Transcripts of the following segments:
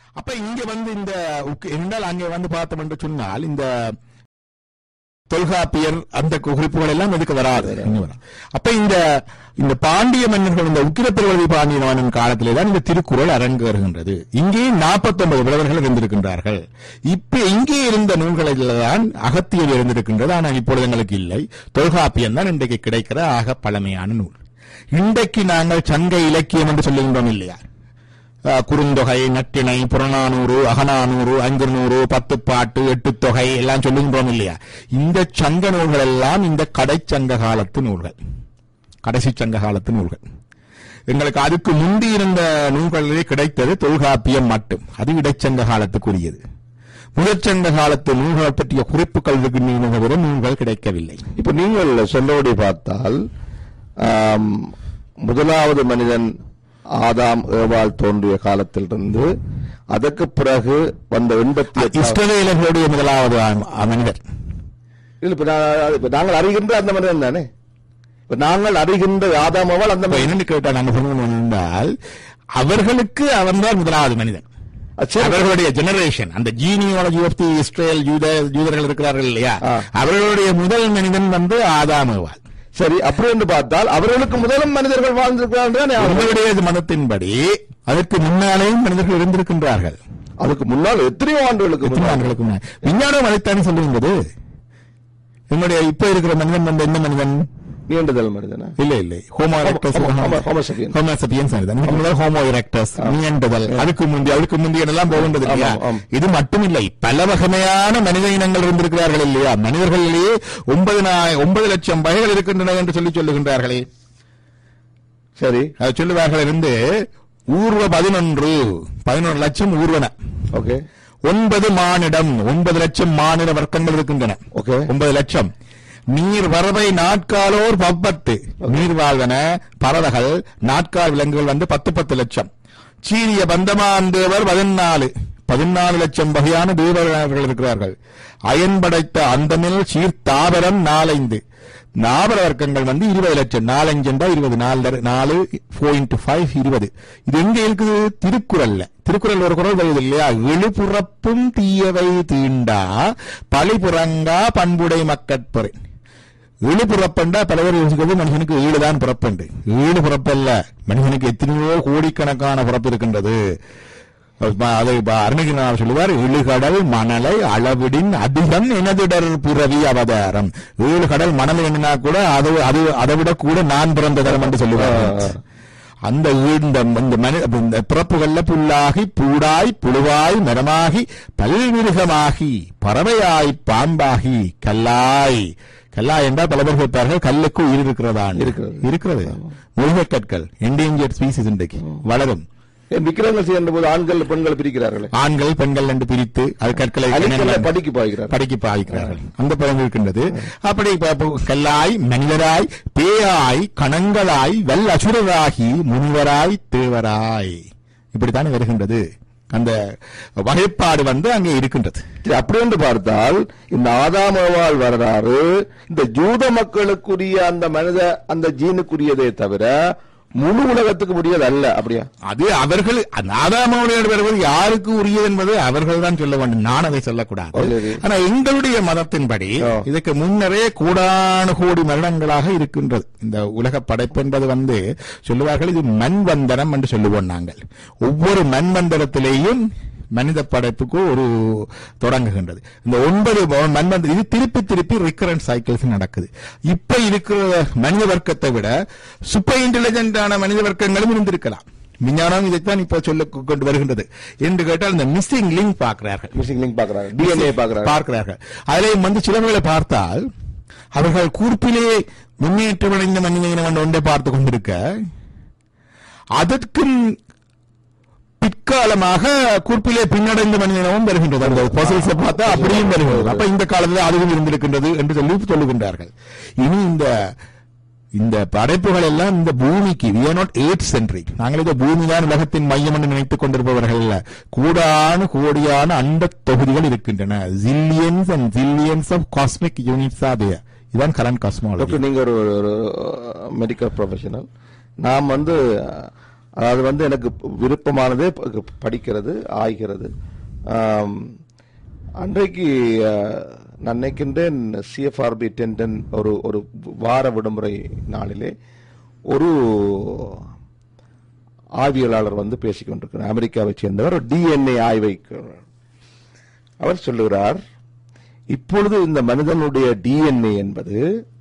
அப்ப இங்க வந்து இந்த உக்- என்றால் அங்கே வந்து பார்த்தோம் என்று சொன்னால் இந்த தொல்காப்பியர் அந்த குறிப்புகள் எல்லாம் இதுக்கு வராது இங்க வராது. அப்ப இந்த இந்த பாண்டிய மன்னர்கள் இந்த உக்கிரப்பெருவதி பாண்டிய மன்னன் காலத்திலே தான் இந்த திருக்குறள் அரங்கேறுகின்றது இங்கே 49 புலவர்கள் இருந்திருக்கின்றார்கள் இப்ப இங்கே இருந்த நூல்களில் தான் அகத்தியர் இருந்திருக்கின்றது ஆனால் இப்பொழுது எங்களுக்கு இல்லை தொல்காப்பியம் தான் இன்றைக்கு கிடைக்கிற ஆக பழமையான நூல் இன்றைக்கு நாங்கள் சங்க இலக்கியம் என்று சொல்லுகின்றோம் இல்லையா அஹ், குறுந்தொகை நட்டிணை புறநானூறு அகநானூறு அங்குநூறு பத்து பாட்டு எட்டு தொகை எல்லாம் சொல்லுகின்றோம் இல்லையா இந்த சங்க நூல்கள் எல்லாம் இந்த கடைச்சங்க காலத்து நூல்கள் கடைசி சங்க காலத்து நூல்கள் எங்களுக்கு அதுக்கு முந்தி இருந்த நூல்களிலே கிடைத்தது தொல்காப்பியம் மட்டும் அது இடைச்சங்க காலத்துக்குரியது முதற்சங்க காலத்து நூல்களை பற்றிய குறிப்புகள் இருக்கின்றன தவிர நூல்கள் கிடைக்கவில்லை இப்ப நீங்கள் சொன்னபடி பார்த்தால் ஆம், முதலாவது மனிதன் ஆதாம் ஏவாள் தோன்றிய காலத்திலிருந்து அதற்கு பிறகு வந்த எண்பத்தி எட்டாவது இஸ்ரவேலர்களுடைய முதலாவது ஆ- மனிதர் இல்ல, இப்ப நான் இப்ப நாங்கள் அறிகின்ற அந்த மனிதன் தானே இப்ப நாங்கள் அறிகின்ற ஆதாம் ஏவாள் அந்த இப்ப மனிதன் என்னன்னு கேட்டா நாங்க சொல்லணும் என்றால் அவர்களுக்கு அவன்தான் முதலாவது மனிதன் அது சரி. அவர்களுடைய ஜெனரேஷன் அந்த ஜீனியாலஜி ஆஃப் தி இஸ்ரேல் யூத யூதர்கள் இருக்கிறார்கள் இல்லையா ஆ. அவர்களுடைய முதல் மனிதன் வந்து ஆதாமவால் சரி அப்படி என்று பார்த்தால் அவர்களுக்கு முதலும் மனிதர்கள் வாழ்ந்திருக்கிறார்கள் தானே அவர்கள்? உங்களுடைய மதத்தின்படி அதற்கு முன்னாலேயும் மனிதர்கள் இருந்திருக்கின்றார்கள் அதுக்கு முன்னால் எத்தனையோ ஆண்டுகளுக்கு எத்தனை முன்னால் ஆண்டுகளுக்கு முன்னால் விஞ்ஞானம் அதைத்தானே சொல்லுகின்றது என்னுடைய இப்ப இருக்கிற மனிதன் வந்து என்ன மனிதன் நீண்டுதல் மனிதனா இல்ல இல்ல homo erectus Homo- Homo- Homo sapiens. Homo sapiens முதல் ஹோமோ எரக்டஸ் நீண்டதல் அதுக்கு முந்தி அதுக்கு முந்தி எல்லாம் போகின்றது இல்லையா ஆமாம், ஆம். இது மட்டும் இல்லை பல வகையான மனித இனங்கள் இருந்திருக்கிறார்கள் இல்லையா மனிதர்களிலேயே ஒன்பது ஒன்பது லட்சம் வகைகள் இருக்கின்றன என்று சொல்லி சொல்லுகின்றார்களே சரி அது சொல்லுவார்கள் இருந்து ஊர்வ பதினொன்று பதினொன்று லட்சம் ஊர்வன ஓகே ஒன்பது மானிடம் ஒன்பது லட்சம் மாநில வர்க்கங்கள் இருக்கின்றன ஓகே ஒன்பது லட்சம் நீர் வரவை நாட்காலோர் பப்பத்து நீர் வாழ்வன பறவைகள் நாட்கால் விலங்குகள் வந்து பத்து பத்து லட்சம் சீரிய பந்தமான் தேவர் பதினாலு பதினாலு லட்சம் வகையான தேவர்கள் இருக்கிறார்கள் அயன் படைத்த அந்தமில் சீர்த்தாவரம் நாலைந்து நாவர வர்க்கங்கள் வந்து இருபது லட்சம் நாலஞ்சு என்றா இருபது நாலு நாலு பாயிண்ட் ஃபைவ் இருபது இது எங்க இருக்குது திருக்குறள்ல திருக்குறள் ஒரு குறள் வருது இல்லையா எழுபுறப்பும் தீயவை தீண்டா பழிபுறங்கா பண்புடை மக்கட்பொறை ஈழு பிறப்பண்டா பல பேர் யோசிக்கிறது மனுஷனுக்கு ஈடுதான் பிறப்புண்டு ஈடு பிறப்பல்ல மனுஷனுக்கு எத்தனையோ கோடிக்கணக்கான பிறப்பு இருக்கின்றது அதை அருணகிரிநாதர் சொல்லுவார் இழுகடல் மணலை அளவிடின் அதிகம் எனதிடர் பிறவி அவதாரம் ஏழு கடல் மணல் எண்ணினா கூட அது அது அதை விட கூட நான் பிறந்த தரம் என்று சொல்லுவார் அந்த ஈழ்ந்த இந்த மனி இந்த பிறப்புகள்ல புல்லாகி பூடாய் புழுவாய் மரமாகி பல்விருகமாகி பறவையாய் பாம்பாகி கல்லாய் கல்லாய் என்றால் பல பேர் கேட்பார்கள் கல்லுக்கு உயிர் இருக்கிறதா இருக்கிறது. இருக்கிறது முழுகக் கற்கள் என்டேஞ்சர் ஸ்பீசிஸ் இன்றைக்கு வளரும் ஏன் விக்கிரங்கள் செய்கின்ற போது ஆண்கள் பெண்கள் பிரிக்கிறார்களே ஆண்கள் பெண்கள் என்று பிரித்து அது கற்களை அழிக்கல்ல படிக்கு பாய்கிறார் படிக்க பாய்க்கிறார்கள் அந்த பதம் இருக்கின்றது அப்படி இப்ப இப்போ கல்லாய் மனிதராய் பேயாய் கணங்களாய் வல் அசுரராகி முனிவராய் தேவராய் இப்படித்தான் வருகின்றது அந்த வகைப்பாடு வந்து அங்கே இருக்கின்றது சரி, அப்படி என்று பார்த்தால் இந்த ஆதாமவால் வரலாறு இந்த ஜூத மக்களுக்குரிய அந்த மனித அந்த ஜீனுக்குரியதே தவிர முழு உலகத்துக்கு உரியது அல்ல அப்படியா அது அவர்கள் நாதாமோடைய வருவது யாருக்கு உரியது என்பது அவர்கள் தான் சொல்ல வேண்டும் நான் அதை சொல்லக்கூடாது சரி. ஆனா எங்களுடைய மதத்தின்படி ஆ. இதுக்கு முன்னரே கூடான கோடி வருடங்களாக இருக்கின்றது இந்த உலக படைப்பு என்பது வந்து சொல்லுவார்கள் இது மண்வந்தரம் என்று சொல்லுவோம் நாங்கள் ஒவ்வொரு மண்வந்தரத்திலேயும் மனித படைப்புக்கு ஒரு தொடங்குகின்றது இந்த ஒன்பது ம- மண்வந்தரம் இது திருப்பி திருப்பி ரிக்கரண்ட் சைக்கிள்ஸ் நடக்குது இப்ப இருக்கிற மனித வர்க்கத்தை விட சூப்பர் இன்டெலிஜென்டான மனித வர்க்கங்களும் இருந்திருக்கலாம் விஞ்ஞானம் இதைத்தான் இப்ப சொல்ல கொண்டு வருகின்றது என்று கேட்டால் இந்த மிஸ்ஸிங் லிங்க் பார்க்கிறார்கள் மிஸ்ஸிங் லிங்க் பாக்குறாங்க டிஎன்ஏ பாக்குறாங்க பார்க்கிறார்கள் அதிலே வந்து சிலர்களை பார்த்தால் அவர்கள் கூர்ப்பிலே முன்னேற்றமடைந்த மனித இனம் என்று ஒன்றை பார்த்துக் கொண்டிருக்க அதற்கும் பிற்காலமாக கூர்ப்பிலே பின்னடைந்த மனித இனமும் வருகின்றது அந்த பசில்ஸை பார்த்தா அப்படியும் வருகின்றது அப்ப இந்த காலத்தில் அதுவும் இருந்திருக்கின்றது என்று சொல்லி சொல்லுகின்றார்கள் இனி இந்த இந்த படைப்புகள் எல்லாம் இந்த பூமிக்கு we are not eight centric நாங்கள் இந்த பூமி தான் உலகத்தின் மையம் என்று நினைத்துக் கொண்டிருப்பவர்கள் அல்ல கூடான கோடியான அண்ட தொகுதிகள் இருக்கின்றன zillions and zillions of cosmic units ஆதே இதுதான் கரண்ட் காஸ்மாலஜி டாக்டர் நீங்க ஒரு ஒரு மெடிக்கல் ப்ரொஃபஷனல் நாம் வந்து அதாவது வந்து எனக்கு விருப்பமானதே ப- படிக்கிறது ஆய்கிறது ஆம், அன்றைக்கு அஹ், நான் நினைக்கின்றேன் சிஎஃப்ஆர்பி டென்டன் ஒரு ஒரு வார விடுமுறை நாளிலே ஒரு ஆய்வியலாளர் வந்து பேசிக் கொண்டிருக்கிறார் அமெரிக்காவை சேர்ந்தவர் டிஎன்ஏ ஆய்வை அவர் சொல்லுகிறார் இப்பொழுது இந்த மனிதனுடைய டிஎன்ஏ என்பது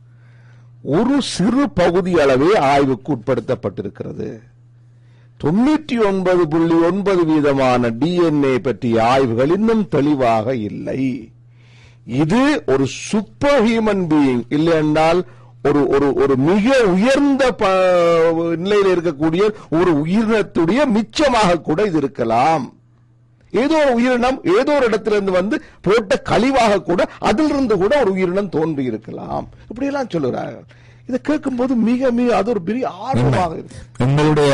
ஒரு சிறு பகுதி அளவே ஆய்வுக்கு உட்படுத்தப்பட்டிருக்கிறது தொண்ணூற்றி ஒன்பது புள்ளி ஒன்பது வீதமான டிஎன்ஏ பற்றிய ஆய்வுகள் இன்னும் தெளிவாக இல்லை இது ஒரு சூப்பர் ஹியூமன் பீயிங் இல்லை என்றால் ஒரு ஒரு ஒரு மிக உயர்ந்த ப- நிலையில் இருக்கக்கூடிய ஒரு உயிரினத்துடைய மிச்சமாக கூட இது இருக்கலாம் ஏதோ ஒரு உயிரினம் ஏதோ ஒரு இடத்திலிருந்து வந்து போட்ட கழிவாக கூட அதிலிருந்து கூட ஒரு உயிரினம் தோன்றி இருக்கலாம் இப்படி எல்லாம் சொல்லுகிறார்கள் இதை கேட்கும்போது மிக மிக அது ஒரு பெரிய ஆர்வமாக இருக்கு எங்களுடைய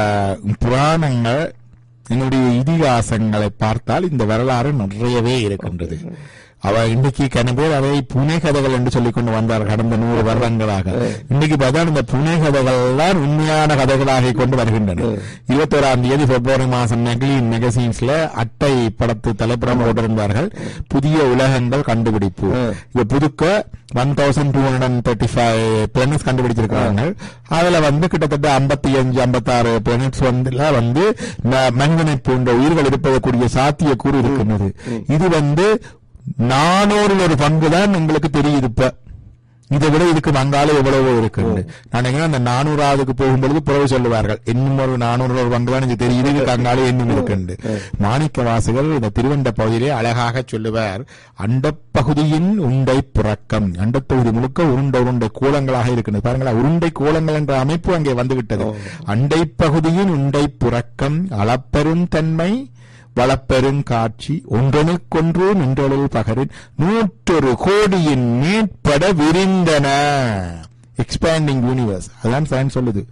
புராணங்கள் எங்களுடைய இதிகாசங்களை பார்த்தால் இந்த வரலாறு நிறையவே இருக்கின்றது அவ இன்றைக்கு கன பேர் அதை புனை கதைகள் என்று சொல்லிக் கொண்டு வந்தார் கடந்த நூறு வருடங்களாக இன்னைக்கு பார்த்தா இந்த புனை கதைகள் தான் உண்மையான கதைகளாக கொண்டு வருகின்றன இருபத்தோராம் தேதி பிப்ரவரி மாசம் மெக்லின் மெகசீன்ஸ்ல அட்டை படத்து தலைப்புறம் போட்டிருந்தார்கள் புதிய உலகங்கள் கண்டுபிடிப்பு இது புதுக்க one thousand two hundred and thirty five planets கண்டுபிடிச்சிருக்கிறாங்க அதுல வந்து கிட்டத்தட்ட ஐம்பத்தி அஞ்சு ஐம்பத்தாறு பிளானட்ஸ் வந்து வந்து ம- மனிதனை போன்ற உயிர்கள் இருப்பதற்குரிய சாத்தியக்கூறு இருக்கின்றது இது வந்து நானூறில் ஒரு பங்கு தான் உங்களுக்கு தெரியுது இப்ப இதை விட இதுக்கு வங்காளம் எவ்வளவோ இருக்குன்னு நான் நினைக்கிறேன் அந்த நானூறாவதுக்கு போகும்பொழுது புறவு சொல்லுவார்கள் இன்னும் ஒரு நானூறு ஒரு பங்கு தான் எனக்கு தெரியுது இதுக்கு அங்காளம் இன்னும் இருக்குண்டு மாணிக்க வாசகர் இந்த திருவண்ட பகுதியிலே அழகாக சொல்லுவார் அண்டப்பகுதியின் உண்டை புறக்கம் அண்டப்பகுதி முழுக்க உருண்டை உருண்டை கோலங்களாக இருக்கின்றது பாருங்களா உருண்டை கோலங்கள் என்ற அமைப்பு அங்கே வந்துவிட்டது அண்டை பகுதியின் உண்டை புறக்கம் அளப்பெரும் தன்மை வளப்பெருங்காட்சி ஒன்றனுக்கொன்று நின்றொழில் பகரின் நூற்றொரு கோடியின் மேற்பட விரிந்தன எக்ஸ்பேண்டிங் யூனிவர்ஸ் அதான் சயின்ஸ் சொல்லுது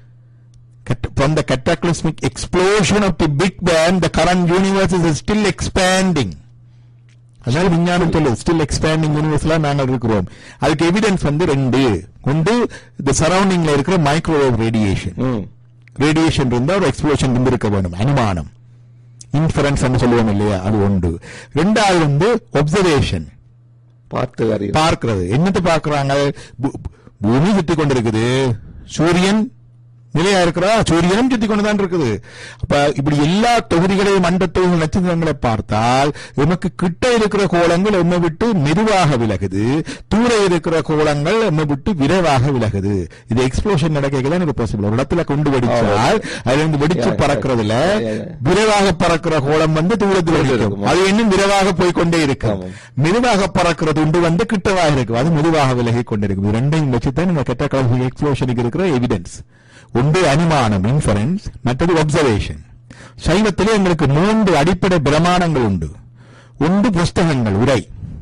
Cat- From the cataclysmic explosion of the Big Bang, the current universe is still expanding. அதனால விஞ்ஞானம் சொல்லுது ஸ்டில் எக்ஸ்பேண்டிங் யூனிவர்ஸ்ல நாங்கள் இருக்கிறோம் அதுக்கு எவிடன்ஸ் வந்து ரெண்டு ஒன்று இந்த சரௌண்டிங்ல இருக்கிற மைக்ரோவேவ் ரேடியேஷன் ம். ரேடியேஷன் இருந்தா ஒரு எக்ஸ்ப்ளோஷன் இருந்திருக்க வேணும் அனுமானம் இன்ஃபரன்ஸ் சொல்லுவோம் இல்லையா அது ஒன்று ரெண்டாவது வந்து ஒப்சர்வேஷன் பார்த்து அறிய பார்க்கிறது என்னத்தை பார்க்கறாங்க பூ- பூமி சுத்தி கொண்டிருக்குது சூரியன் நிலையா இருக்கிறா சூரியனும் சுத்தி கொண்டுதான் இருக்குது அப்ப இப்படி எல்லா தொகுதிகளையும் மண்டத்தொகுதி நட்சத்திரங்களை பார்த்தால் எமக்கு கிட்ட இருக்கிற கோலங்கள் எம்மை விட்டு மெதுவாக விலகுது தூர இருக்கிற கோலங்கள் எம்மை விட்டு விரைவாக விலகுது இது எக்ஸ்ப்ளோஷன் நடக்கைகள் தான் இது பாசிபிள் ஒரு இடத்துல கொண்டு வெடிச்சால் அதுல இருந்து வெடிச்சு Yeah, yeah. பறக்கிறதுல Yeah, yeah, yeah. விரைவாக பறக்கிற கோலம் வந்து தூரத்தில் வெடிக்கும் இருக்கும். அது இன்னும் விரைவாக போய் கொண்டே இருக்கும் ஆமாம். மெதுவாக பறக்கிற துண்டு வந்து கிட்டவாக இருக்கும் அது மெதுவாக விலகி கொண்டிருக்கும் இது ரெண்டையும் வச்சுதான் இந்த கெட்ட எக்ஸ்ப்ளோஷனுக்கு இருக்கிற எவிடன்ஸ் ஒன்று அனுமானம் இன்ஃபரன்ஸ் மற்றது ஒப்சர்வேஷன் சைவத்திலே எங்களுக்கு மூன்று அடிப்படை பிரமாணங்கள் உண்டு ஒன்று புஸ்தகங்கள் உரை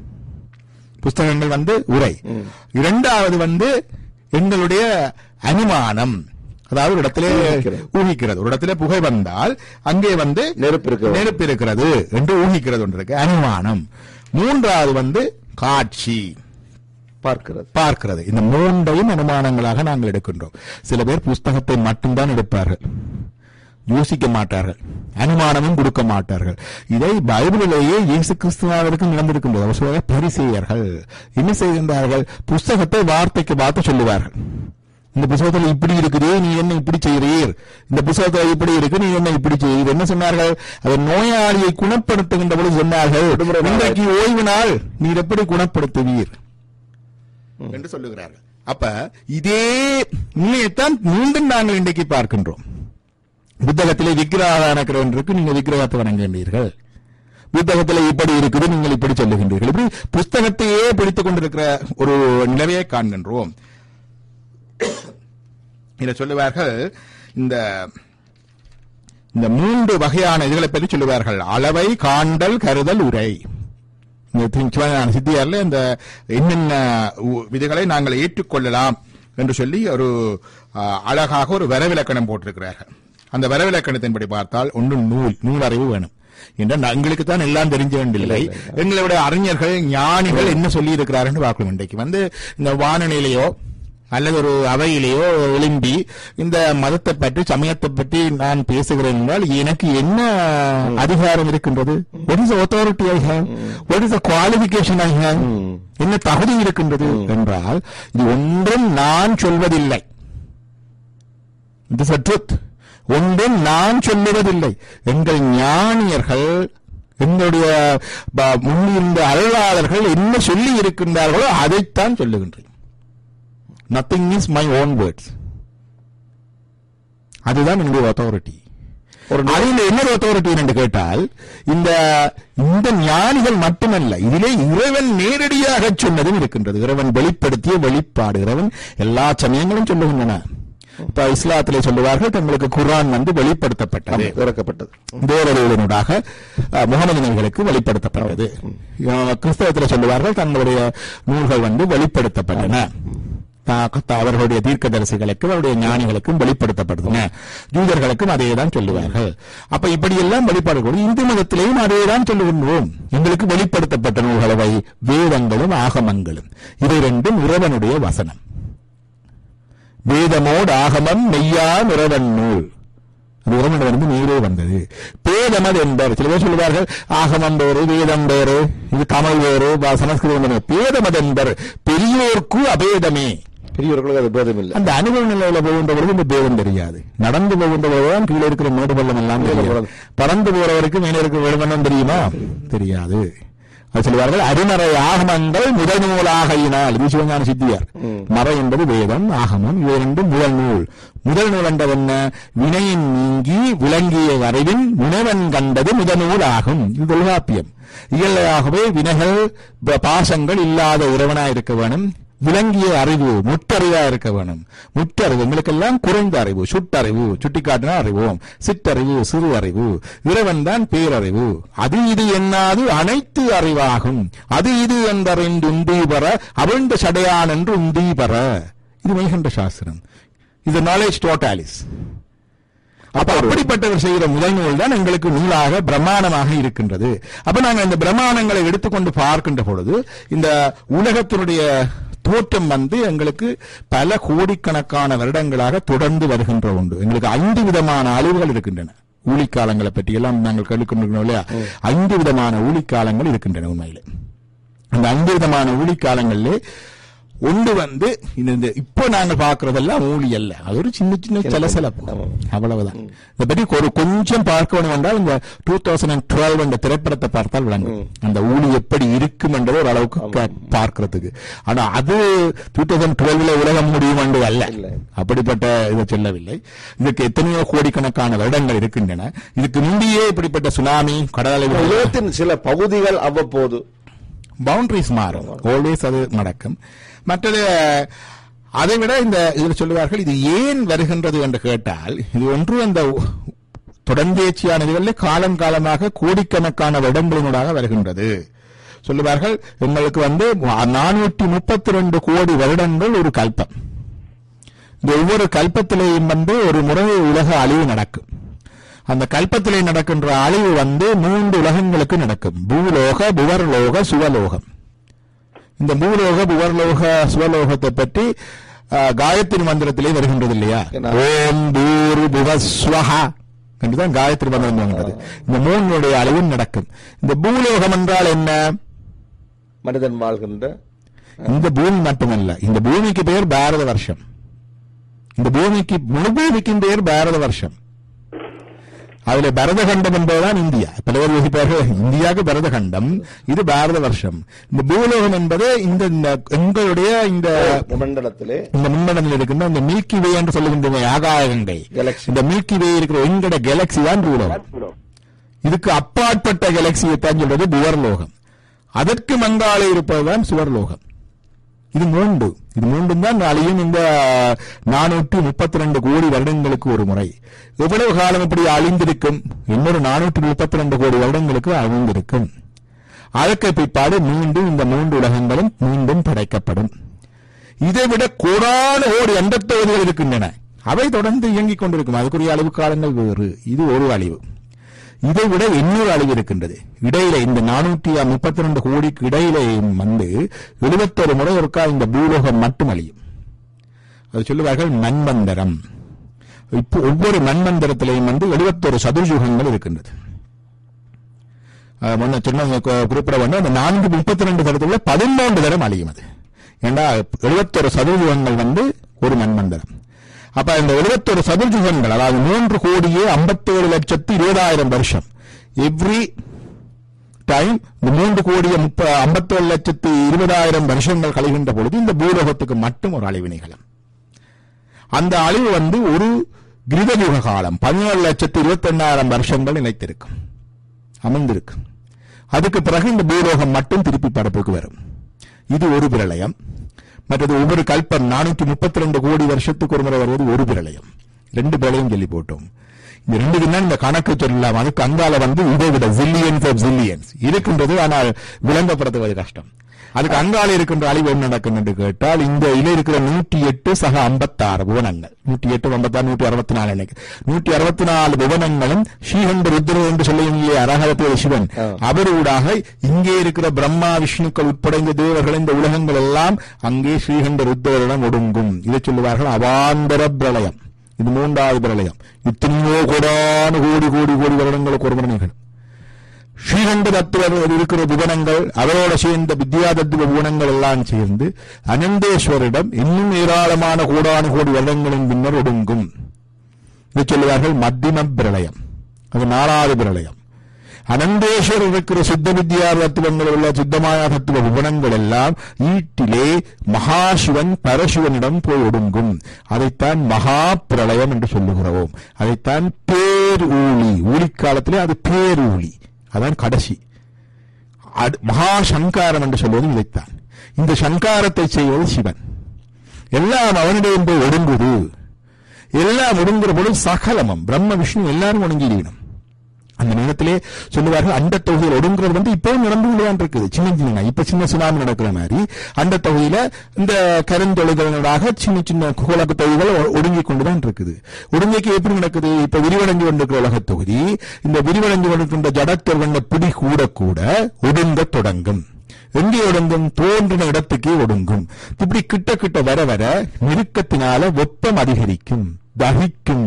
புஸ்தகங்கள் வந்து உரை இரண்டாவது வந்து எங்களுடைய அனுமானம் அதாவது ஒரு இடத்திலே ஊகிக்கிறது. ஊகிக்கிறது ஒரு இடத்திலே புகை வந்தால் அங்கே வந்து நெருப்பு இருக்கு நெருப்பு இருக்கிறது என்று ஊகிக்கிறது ஒன்று இருக்கு அனுமானம் மூன்றாவது வந்து காட்சி பார்க்கிறது பார்க்கிறது இந்த மூன்றையும் அனுமானங்களாக நாங்கள் எடுக்கின்றோம் சில பேர் புஸ்தகத்தை மட்டும்தான் எடுப்பார்கள் யோசிக்க மாட்டார்கள் அனுமானமும் கொடுக்க மாட்டார்கள் இதை பைபிளிலேயே இயேசு கிறிஸ்துவாவிற்கு நடந்திருக்கின்றது அவர் சொல்லுவாங்க பரிசெயர்கள் என்ன செய்கின்றார்கள் புஸ்தகத்தை வார்த்தைக்கு வார்த்தை சொல்லுவார்கள் இந்த புத்தகத்துல இப்படி இருக்குது நீ என்ன இப்படி செய்கிறீர் இந்த புத்தகத்துல இப்படி இருக்கு நீ என்ன இப்படி செய்கிறீர் என்ன சொன்னார்கள் அவர் நோயாளியை குணப்படுத்துகின்ற பொழுது சொன்னார்கள் விடுமுறை நாள். இன்றைக்கு ஓய்வு நாள் நீர் எப்படி குணப்படுத்துவீர் என்று சொல்லுகிறார்கள் அப்ப இதே உண்மையைத்தான் மீண்டும் நாங்கள் இன்றைக்கு பார்க்கின்றோம் புத்தகத்திலே விக்கிரகாராயணக்கிறவன் இருக்கு நீங்க விக்கிரகத்தை வணங்குகின்றீர்கள் புத்தகத்திலே இப்படி இருக்குது நீங்கள் இப்படி சொல்லுகின்றீர்கள் இப்படி புஸ்தகத்தையே பிடித்துக் கொண்டிருக்கிற ஒரு நிலையை காண்கின்றோம் இதை சொல்லுவார்கள் இந்த இந்த மூன்று வகையான இதுகளை பற்றி சொல்லுவார்கள் அளவை காண்டல் கருதல் உரை இந்த தி- சிவஞான சித்தியார்ல இந்த என்னென்ன உ- விதிகளை நாங்கள் ஏற்றுக்கொள்ளலாம் என்று சொல்லி ஒரு ஆ, அழகாக ஒரு வரவிலக்கணம் போட்டிருக்கிறார்கள் அந்த வரவிலக்கணத்தின்படி பார்த்தால் ஒன்று நூல் நூல் அறிவு வேணும் என்றால் எங்களுக்கு தான் எல்லாம் தெரிஞ்ச வேண்டியதில்லை எங்களுடைய அறிஞர்கள் ஞானிகள் என்ன சொல்லி இருக்கிறார்கள் பார்க்கணும் இன்றைக்கு வந்து இந்த வானநிலையோ அல்லது ஒரு அவையிலேயோ எழும்பி இந்த மதத்தை பற்றி சமயத்தை பற்றி நான் பேசுகிறேன் என்றால் எனக்கு என்ன அதிகாரம் இருக்கின்றது what is the authority I have what is the qualification I have என்ன தகுதி இருக்கின்றது என்றால் இது ஒன்றும் நான் சொல்வதில்லை this is a truth ஒன்றும் நான் சொல்லுவதில்லை எங்கள் ஞானியர்கள் எங்களுடைய ப- முன்னிருந்த அருளாளர்கள் என்ன சொல்லி இருக்கின்றார்களோ அதைத்தான் சொல்லுகின்றேன் nothing is my own words அதுதான் என்னுடைய அத்தாரிட்டி ஒரு அதில் இன்னொரு அத்தாரிட்டி என்று கேட்டால் இந்த இந்த ஞானிகள் மட்டுமல்ல இதிலே இறைவன் நேரடியாக சொன்னதும் இருக்கின்றது இறைவன் வெளிப்படுத்திய வெளிப்பாடு இறைவன் எல்லா சமயங்களும் சொல்லுகின்றன இப்ப இஸ்லாத்திலே சொல்லுவார்கள் தங்களுக்கு குர்ஆன் வந்து வெளிப்படுத்தப்பட்டது இறக்கப்பட்டது தேவதூதனூடாக அஹ், முகமது நபிகளுக்கு வெளிப்படுத்தப்பட்டது அஹ், கிறிஸ்தவத்தில் சொல்லுவார்கள் தங்களுடைய நூல்கள் வந்து வெளிப்படுத்தப்பட்டன தா- த- அவர்களுடைய தீர்க்கதரிசிகளுக்கு அவருடைய ஞானிகளுக்கும் வெளிப்படுத்தப்பட்டன யூதர்களுக்கும் அதே தான் சொல்லுவார்கள் அப்ப இப்படியெல்லாம் வெளிப்பாடு இந்து மதத்திலேயும் அதே தான் சொல்லுகின்றோம் எங்களுக்கு வெளிப்படுத்தப்பட்ட நூல்களவை வேதங்களும் ஆகமங்களும் இவை ரெண்டும் இறைவனுடைய வசனம் வேதமோடு ஆகமம் மெய்யான் இறைவன் நூல் அது இறைவனிடமிருந்து நீரே வந்தது பேதமது என்பர் சில பேர் சொல்லுவார்கள் ஆகமம் வேறு வேதம் வேறு இது தமிழ் வேறு ப- சமஸ்கிருதம் வேறு. பேதமது என்பர் பெரியோர்க்கு அபேதமே பெரியவர்களுக்கு அது பேதம் இல்லை அந்த அனுபவ நிலையில போகின்ற பொழுது இந்த பேதம் தெரியாது நடந்து போகின்ற பொழுதுதான் கீழே இருக்கிற மேடு பள்ளம் எல்லாம் தெரியும் பறந்து போறவருக்கு மேலே இருக்கிற விழுமனம் தெரியுமா தெரியாது அது சொல்லுவார்கள் அருமறை ஆகமங்கள் முதல் நூலாகையினால் இது சிவஞான சித்தியார் மறை என்பது வேதம் ஆகமம் இவை ரெண்டும் முதல் நூல் முதல் நூல் என்றது என்ன வினையின் நீங்கி விளங்கிய அறிவின் வினவன் கண்டது முதல் நூல் ஆகும் இது தொல்காப்பியம் இயல்லையாகவே வினைகள் ப- பாசங்கள் இல்லாத இறைவனாய் இருக்க வேணும் விளங்கிய அறிவு முற்றறிவா இருக்க வேணும் முற்றறிவு எங்களுக்கெல்லாம் குறைந்த அறிவு சுட்டறிவு சுட்டிக்காட்டினா அறிவோம் சிற்றறிவு சிறு அறிவு இறைவன் தான் பேரறிவு அது இது என்னாது அனைத்து அறிவாகும் அது இது என்றறிந்து உந்தி பெற அவிழ்ந்த சடையான் என்று உந்தி பெற இது மெய்கண்ட சாஸ்திரம் இது நாலேஜ் டோட்டாலிஸ் அப்ப அப்படிப்பட்டவர் செய்கிற முதல் நூல் தான் எங்களுக்கு நூலாக பிரமாணமாக இருக்கின்றது அப்ப நாங்க இந்த பிரமாணங்களை எடுத்துக்கொண்டு பார்க்கின்ற பொழுது இந்த உலகத்தினுடைய தோற்றம் வந்து எங்களுக்கு பல கோடிக்கணக்கான வருடங்களாக தொடர்ந்து வருகின்ற உண்டு எங்களுக்கு ஐந்து விதமான அழிவுகள் இருக்கின்றன ஊழிக்காலங்களை பற்றி எல்லாம் நாங்கள் கேள்விக்கொண்டிருக்கிறோம் இல்லையா ஐந்து விதமான ஊழிக்காலங்கள் இருக்கின்றன உண்மையிலே அந்த ஐந்து விதமான ஊழிக்காலங்களிலே ஒன்று வந்து இந்த இந்த இப்போ நாங்கள் பார்க்கறதெல்லாம் ஊழி அல்ல அது ஒரு சின்ன சின்ன சலசலப்பு அவ்வளவுதான் இதை பற்றி ஒரு கொஞ்சம் பார்க்க வேண்டும் என்றால் இந்த டூ தௌசண்ட் அண்ட் டுவெல் என்ற திரைப்படத்தை பார்த்தால் விளங்கும் அந்த ஊழி எப்படி இருக்கும் என்றது ஒரு அளவுக்கு கே- பார்க்கிறதுக்கு ஆனா அது டூ தௌசண்ட் டுவெல்ல உலகம் முடியும் என்று அல்ல இல்லை. அப்படிப்பட்ட இதை சொல்லவில்லை இதுக்கு எத்தனையோ கோடிக்கணக்கான வருடங்கள் இருக்கின்றன இதுக்கு முந்தையே இப்படிப்பட்ட சுனாமி கடல் அலைகள் உலகத்தின் சில பகுதிகள் அவ்வப்போது பவுண்டரிஸ் மாறும் ஆல்வேஸ் அது நடக்கும் மற்றது அதை விட இந்த இதில் சொல்லுவார்கள் இது ஏன் வருகின்றது என்று கேட்டால் இது ஒன்று அந்த தொடர்ந்தேச்சியான இதுகளில் காலம் காலமாக கோடிக்கணக்கான வருடங்களினூடாக வருகின்றது சொல்லுவார்கள் எங்களுக்கு வந்து நானூற்றி முப்பத்தி ரெண்டு கோடி வருடங்கள் ஒரு கல்பம் இந்த ஒவ்வொரு கல்பத்திலேயும் வந்து ஒரு முறை உலக அழிவு நடக்கும் அந்த கல்பத்திலே நடக்கின்ற அழிவு வந்து மூன்று உலகங்களுக்கு நடக்கும் பூலோக புவர்லோக சுவலோகம் இந்த பூலோக புவர்லோக சுவலோகத்தை பற்றி ஆஹ், காயத்ரி மந்திரத்திலே வருகின்றது இல்லையா என்ன? ஓம் பூரு புவஸ்வஹா என்றுதான் காயத்ரி மந்திரம் வருகிறது இந்த மூணுடைய அழிவும் நடக்கும் இந்த பூலோகம் என்றால் என்ன மனிதன் வாழ்கின்ற இந்த பூமி மட்டுமல்ல இந்த பூமிக்கு பெயர் பாரத வருஷம் இந்த பூமிக்கு முழு பூமிக்கும் பெயர் பாரத வருஷம் அதுல பரதகண்டம் என்பதுதான் இந்தியா பல பேர் யோசிப்பார்கள் இந்தியாவுக்கு பரதகண்டம் இது பாரத வருஷம் இந்த பூலோகம் என்பது இந்த இந்த எங்களுடைய இந்த இந்த மண்டலத்திலே இந்த முன்னடத்தில் இருக்கின்ற இந்த மில்கி வே என்று சொல்லுகின்ற ஆகாய கங்கை Galaxy. இந்த மில்கி வே இருக்கிற எங்கட கேலக்சி தான் பூலோகம் இதுக்கு அப்பாற்பட்ட கேலக்சியை தான் சொல்றது புவர்லோகம் அதற்கு மங்காலே இருப்பதுதான் சுவர்லோகம் இது மூன்று இது மூன்றும் தான் அழியும் இந்த நானூற்றி முப்பத்தி ரெண்டு கோடி வருடங்களுக்கு ஒரு முறை எவ்வளவு காலம் இப்படி அழிந்திருக்கும் இன்னொரு நானூற்றி முப்பத்தி ரெண்டு கோடி வருடங்களுக்கு அழிந்திருக்கும் அதற்கு பிற்பாடு மீண்டும் இந்த மூன்று உலகங்களும் மீண்டும் படைக்கப்படும் இதைவிட கோடான கோடி எண்பத் தொகுதிகள் இருக்கின்றன அவை தொடர்ந்து இயங்கிக் கொண்டிருக்கும் அதுக்குரிய அழிவு காலங்கள் வேறு இது ஒரு அழிவு இதை விட இன்னொரு அழிவு இருக்கின்றது இடையில இந்த நானூற்றி முப்பத்தி ரெண்டு கோடிக்கு இடையில வந்து எழுபத்தொரு முறை ஒருக்கா இந்த பூலோகம் மட்டும் அழியும் அது சொல்லுவார்கள் மன்வந்தரம் இப்போ ஒவ்வொரு மன்வந்தரத்திலையும் வந்து எழுபத்தொரு சதுர்யுகங்கள் இருக்கின்றது அஹ் முன்ன சொன்ன கு- குறிப்பிட வேண்டும் அந்த நான்கு முப்பத்தி ரெண்டு தரத்துல பதிமூன்று தரம் அழியும் அது ஏண்டா எழுபத்தொரு சதுர்யுகங்கள் வந்து ஒரு மன்வந்தரம் அப்ப இந்த எழுபத்தொரு சதுர்யுகங்கள் அதாவது மூன்று கோடியே ஐம்பத்தேழு லட்சத்து இருபதாயிரம் வருஷம் எவ்ரி டைம் இந்த மூன்று கோடியே முப்ப ஐம்பத்தேழு லட்சத்து இருபதாயிரம் வருஷங்கள் கழிகின்ற பொழுது இந்த பூலோகத்துக்கு மட்டும் ஒரு அழிவு நிகழும் அந்த அழிவு வந்து ஒரு கிரிதயுக காலம் பதினேழு லட்சத்து இருபத்தி எண்ணாயிரம் வருஷங்கள் நிலைத்திருக்கும் அமர்ந்திருக்கும் அதுக்கு பிறகு இந்த பூலோகம் மட்டும் திருப்பி பரப்புக்கு வரும் இது ஒரு பிரளயம் மற்றது ஒவ்வொரு கல்பம் நானூற்றி முப்பத்தி ரெண்டு கோடி வருஷத்துக்கு ஒரு முறை வருவது ஒரு பிரளயம் ரெண்டு பிரளயம் சொல்லி போட்டோம் இந்த ரெண்டுக்கு தான் இந்த கணக்கு சொல்லலாம் அதுக்கு அங்கால வந்து இதை விட ஜில்லியன்ஸ் ஆஃப் ஜில்லியன்ஸ் இருக்கின்றது ஆனால் விளங்கப்படுத்துவது கஷ்டம் அதுக்கு அங்கால இருக்கின்ற அழிவு என்ன நடக்கும் என்று கேட்டால் இந்த இல இருக்கிற நூற்றி எட்டு சக ஐம்பத்தாறு புவனங்கள் நூற்றி எட்டு ஐம்பத்தாறு நூற்றி அறுபத்தி நாலு எனக்கு நூற்றி அறுபத்தி நாலு புவனங்களும் ஸ்ரீகண்ட ருத்ரர் என்று சொல்லுவீங்க இல்லையா அரகரத்திய சிவன் ஆ. அவரூடாக இங்கே இருக்கிற பிரம்மா விஷ்ணுக்கள் உட்பட இந்த தேவர்கள் இந்த உலகங்கள் எல்லாம் அங்கே ஸ்ரீகண்ட ருத்ரரிடம் ஒடுங்கும் இதை சொல்லுவார்கள் அவாந்தர பிரளயம் இது மூன்றாவது பிரளயம் இத்தனையோ கோடான கோடி கோடி கோடி வருடங்களுக்கு ஒரு முறை நிகழும் ஸ்ரீகண்ட தத்துவர் இருக்கிற புவனங்கள் அவரோட சேர்ந்த வித்யா தத்துவ புவனங்கள் எல்லாம் சேர்ந்து அனந்தேஸ்வரிடம் இன்னும் ஏராளமான கோடான கோடி வருடங்களின் பின்னர் ஒடுங்கும் இது சொல்லுவார்கள் மத்தியம பிரளயம் அது நாலாவது பிரளயம் அனந்தேஸ்வரர் இருக்கிற சித்த வித்யா தத்துவங்கள் உள்ள சித்தமாயா தத்துவ புவனங்கள் எல்லாம் ஈட்டிலே மகாசிவன் பரசிவனிடம் போய் ஒடுங்கும் அதைத்தான் மகா பிரளயம் என்று சொல்லுகிறோம் அதைத்தான் பேர் ஊழி ஊழிக்காலத்திலே அது பேர் ஊழி அதான் கடைசி அடு- மகா சங்காரம் என்று சொல்வது இதைத்தான் இந்த சங்காரத்தை செய்வது சிவன் எல்லாம் அவனிடம் போய் ஒடுங்குது எல்லாம் ஒடுங்குற பொழுது சகலமும் பிரம்ம விஷ்ணு எல்லாரும் ஒடுங்கிடணும் அந்த நேரத்திலே சொல்லுவார்கள் அந்த தொகுதியில் ஒடுங்குறது வந்து இப்பவும் நடந்து கொண்டுதான் இருக்குது சின்ன சின்ன இப்ப சின்ன சுனாமி நடக்கிற மாதிரி அந்த தொகுதியில இந்த கருந்தொழுதலாக சின்ன சின்ன கோலக தொகுதிகள் ஒ- ஒடுங்கிக் கொண்டுதான் இருக்குது ஒடுங்கிக்கு எப்படி நடக்குது இப்ப விரிவடைஞ்சு கொண்டிருக்கிற உலகத் தொகுதி இந்த விரிவடைஞ்சு கொண்டிருக்கின்ற ஜடத்தொர் கொண்ட பிடி கூட கூட ஒடுங்க தொடங்கும் எங்கே ஒடுங்கும் தோன்றின இடத்துக்கே ஒடுங்கும் இப்படி கிட்ட கிட்ட வர வர நெருக்கத்தினால வெப்பம் அதிகரிக்கும் தகிக்கும்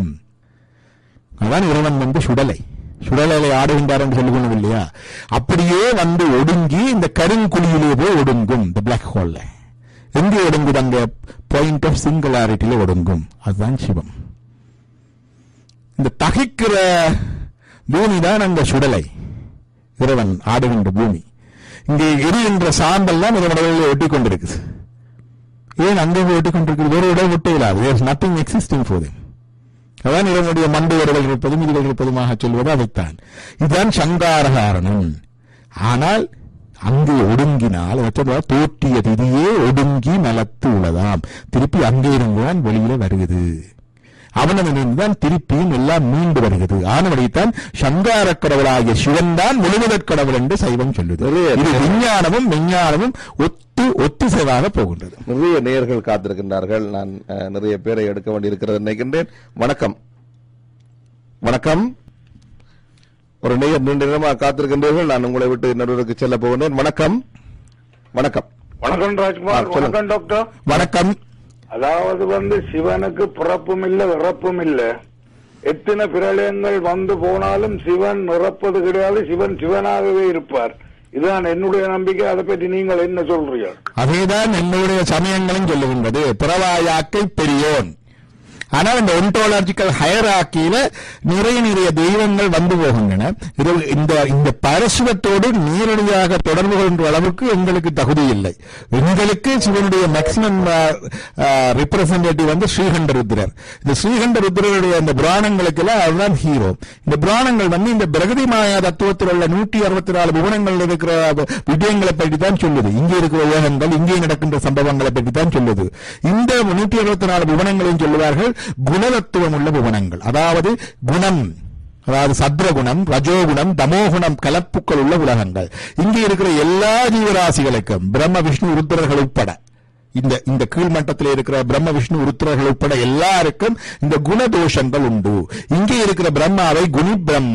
அதான் இறைவன் வந்து சுடலை சுடலை ஆடுகின்றார் என்று சொல்லிக் கொள்ளவில்லை இல்லையா அப்படியே வந்து ஒடுங்கி இந்த கருங்குழியிலே போய் ஒடுங்கும் இந்த பிளாக் ஹோல்ல எங்கே ஒடுங்குது அந்த பாயிண்ட் ஆஃப் சிங்குலாரிட்டியில ஒடுங்கும் அதுதான் சிவம் இந்த தகிக்கிற பூமி தான் அந்த சுடலை இறைவன் ஆடுகின்ற பூமி இங்கே எரிகின்ற சாம்பல் தான் இதனுடைய ஒட்டி கொண்டிருக்குது ஏன் அங்கே போய் ஒட்டி கொண்டிருக்கிறது ஒரு இடம் ஒட்ட இல்லாது there nothing existing for them அதான் இதனுடைய மண்டுவர்கள் இருப்பதும் இதுகள் இருப்பதுமாக சொல்வது அதைத்தான் இதுதான் சங்கார காரணம் ஆனால் அங்கே ஒடுங்கினால் அவர் சொல்றார், தோற்றிய திதியே ஒடுங்கி நலத்து உளதாம் திருப்பி அங்கே இருந்துதான் வெளியில வருகிறது அவனவனிருந்துதான் திருப்பியும் எல்லாம் மீண்டு வருகிறது ஆனவனைத்தான் சங்கார கடவுளாகிய சிவன் தான் முழுவதற் கடவுள் என்று சைவம் சொல்லுது நிறைய- இது விஞ்ஞானமும் விஞ்ஞானமும் ஒத்து ஒத்திசைவாக போகின்றது நிறைய நேயர்கள் காத்திருக்கின்றார்கள் நான் அஹ், நிறைய பேரை எடுக்க வேண்டியிருக்கிறது நினைக்கின்றேன் வணக்கம் வணக்கம் ஒரு நேயர் நீண்ட நேரமாக காத்திருக்கின்றீர்கள் நான் உங்களை விட்டு இன்னொருக்கு செல்ல போகின்றேன் வணக்கம் வணக்கம் வணக்கம் ராஜ்குமார் ஆ, சொல்லுங்க. வணக்கம் டாக்டர் வணக்கம் அதாவது வந்து சிவனுக்கு பிறப்பும் இல்ல இறப்பும் இல்ல எத்தனை பிரளயங்கள் வந்து போனாலும் சிவன் இறப்பது கிடையாது சிவன் சிவனாகவே இருப்பார் இதுதான் என்னுடைய நம்பிக்கை அதை பற்றி நீங்கள் என்ன சொல்றீர்கள் அதேதான் என்னுடைய சமயங்களும் சொல்லுகின்றது பிறவாயாக்கை பெரியோன் ஆனால் இந்த ஒன்டோலாஜிக்கல் ஹயராக்கியில நிறைய நிறைய தெய்வங்கள் வந்து போகின்றன இதில் இந்த இந்த பரசுவத்தோடு நேரடியாக தொடர்பு கொள்கின்ற அளவுக்கு எங்களுக்கு தகுதி இல்லை எங்களுக்கு சிவனுடைய மேக்சிமம் ரிப்ரசன்டேட்டிவ் வந்து ஸ்ரீகண்ட ருத்ரர் இந்த ஸ்ரீகண்ட ருத்ரருடைய அந்த புராணங்களுக்கெல்லாம் அதுதான் ஹீரோ இந்த புராணங்கள் வந்து இந்த பிரகதி மாயா தத்துவத்தில் உள்ள நூற்றி அறுபத்தி நாலு புவனங்கள் இருக்கிற விடயங்களை பற்றி தான் சொல்லுது இங்கே இருக்கிற உலகங்கள் இங்கே நடக்கின்ற சம்பவங்களை பற்றி தான் சொல்லுது இந்த நூற்றி அறுபத்தி நாலு புவனங்களையும் சொல்லுவார்கள் குணதத்துவம் உள்ள புவனங்கள் அதாவது குணம் அதாவது சத்ரகுணம் ரஜோகுணம் தமோகுணம் கலப்புக்கள் உள்ள உலகங்கள் இங்கே இருக்கிற எல்லா ஜீவராசிகளுக்கும் பிரம்ம விஷ்ணு ருத்ரர்கள் உட்பட இந்த இந்த கீழ்மட்டத்தில் இருக்கிற பிரம்ம விஷ்ணு ருத்ரர்கள் உட்பட எல்லாருக்கும் இந்த குணதோஷங்கள் உண்டு இங்கே இருக்கிற பிரம்மாவை குணி பிரம்மா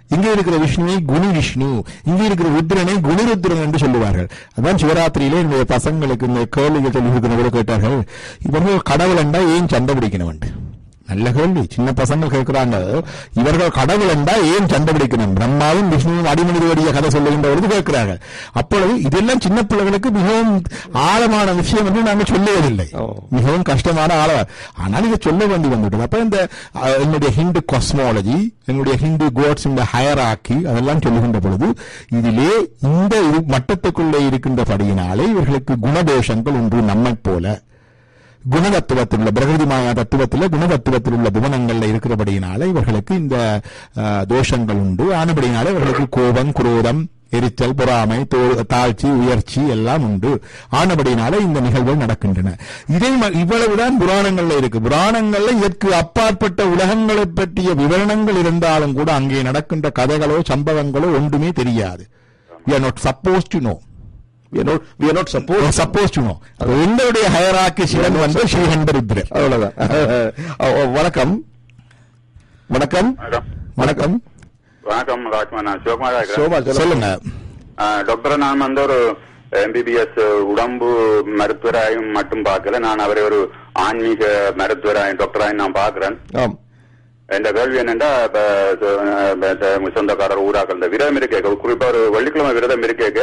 இங்கே இருக்கிற விஷ்ணுவை குணி விஷ்ணு இங்கே இருக்கிற ருத்ரனை குணிருத்ரன் என்று சொல்லுவார்கள் அதான் சிவராத்திரியிலே என்னுடைய பசங்களுக்கு இந்த கேள்விகள் சொல்லி இருக்கிறவங்க கேட்டார்கள் இவர்கள் கடவுள் என்றா ஏன் சண்டை பிடிக்கணும் என்று நல்ல கேள்வி சின்ன பசங்க கேட்கிறாங்க இவர்கள் கடவுள் என்றா ஏன் சண்டை பிடிக்கணும் பிரம்மாவும் விஷ்ணுவும் அடிமனிதோடைய கதை சொல்லுகின்ற பொழுது கேட்கிறாங்க அப்பொழுது இதெல்லாம் சின்ன பிள்ளைகளுக்கு மிகவும் ஆழமான விஷயம் என்று நாங்கள் சொல்லுவதில்லை ஓ. மிகவும் கஷ்டமான ஆள ஆனால் இதை சொல்ல வேண்டி வந்துவிட்டது அப்ப இந்த அஹ், என்னுடைய ஹிந்து காஸ்மாலஜி என்னுடைய ஹிந்து கோட்ஸ் இந்த ஹயராக்கி அதெல்லாம் சொல்லுகின்ற பொழுது இதிலே இந்த இரு மட்டத்துக்குள்ளே இருக்கின்றபடியினாலே இவர்களுக்கு குணதோஷங்கள் ஒன்று நம்மைப் போல குணதத்துவத்தில் உள்ள பிரகிருதி மாயா தத்துவத்தில் குணதத்துவத்தில் உள்ள குணங்கள்ல இருக்கிறபடியினால இவர்களுக்கு இந்த அஹ், தோஷங்கள் உண்டு ஆனபடியினால இவர்களுக்கு கோபம் குரோதம் எரிச்சல் பொறாமை தோ- தாழ்ச்சி உயர்ச்சி எல்லாம் உண்டு ஆனபடியினால இந்த நிகழ்வுகள் நடக்கின்றன இதே ம- இவ்வளவுதான் புராணங்கள்ல இருக்கு புராணங்கள்ல இதற்கு அப்பாற்பட்ட உலகங்களை பற்றிய விவரணங்கள் இருந்தாலும் கூட அங்கே நடக்கின்ற கதைகளோ சம்பவங்களோ ஒன்றுமே தெரியாது we are not supposed to know we are not we are not supposed suppose to know எங்களுடைய ஹயராக்கி சிவன் வந்து ஸ்ரீஹண்டருத்ரர் அவ்வளவுதான் அஹ், அஹ், வணக்கம் வணக்கம் வணக்கம் வணக்கம் வணக்கம் ராஜ்குமார் நான் சிவகுமார் இருக்கிறேன். சோமா சொல்லுங்க சொல்லுங்க ஆ, டாக்டர் நான் வந்து ஒரு எம்பிபிஎஸ் உடம்பு மருத்துவராயும் மட்டும் பார்க்கல நான் அவரை ஒரு ஆன்மீக மருத்துவராயும் டாக்டராயும் நான் பார்க்கிறேன் ஆம் என்ற கேள்வி என்னன்னா இப்ப, இப்ப, இப்ப சொந்தக்காரர் ஊராக்கள் இந்த விரதம் இருக்கேக்க குறிப்பா ஒரு வெள்ளிக்கிழமை விரதம் இருக்கேக்க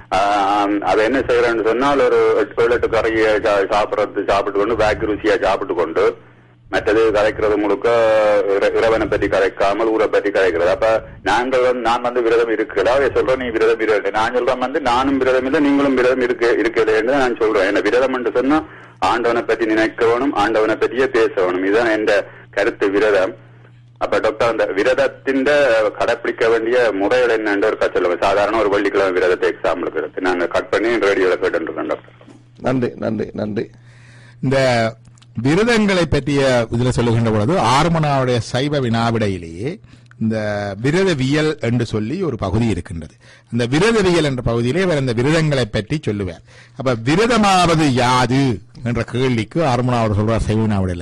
அதை என்ன செய்யறேன்னு சொன்னால் ஒரு எட்டு ஏழு எட்டு கரையை சாப்பிடுறது சாப்பிட்டு கொண்டு பேக் ருசியா சாப்பிட்டு கொண்டு மற்றது கரைக்கிறது முழுக்க இற- இறைவனை பற்றி கரைக்காமல் ஊரை பற்றி கரைக்கிறது அப்ப நாங்கள் வந்து நான் வந்து விரதம் இருக்கல அவ சொல்றேன் நீ விரதம் இருக்கு நான் சொல்றேன் வந்து நானும் விரதம் இல்லை நீங்களும் விரதம் இருக்க இருக்கலைன்னு நான் சொல்றேன் என்ன விரதம் என்று சொன்னா ஆண்டவனை பற்றி நினைக்க வேணும் ஆண்டவனை பற்றியே பேச வேணும் இதுதான் என் கருத்து விரதம் அப்ப டாக்டர் அந்த விரதத்தின் கடைப்பிடிக்க வேண்டிய முறைகள் என்னன்னு ஒரு சொல்லுங்க சாதாரண ஒரு வெள்ளிக்கிழமை விரதத்தை எக்ஸாம்பிளுக்கு எடுத்து நான் கட் பண்ணி ரேடியோல கேட்டு இருக்கேன் டாக்டர் நன்றி நன்றி நன்றி இந்த விரதங்களை பற்றிய இதுல சொல்லுகின்ற பொழுது ஆர்மனாவுடைய சைவ வினாவிடையிலேயே இந்த விரதவியல் என்று சொல்லி ஒரு பகுதி இருக்கின்றது அந்த விரதவியல் என்ற பகுதியிலே அவர் அந்த விரதங்களை பற்றி சொல்லுவார் அப்ப விரதமாவது யாது என்ற கேள்விக்கு ஆர்மனாவோட சொல்றார் சைவ வினாவிடையில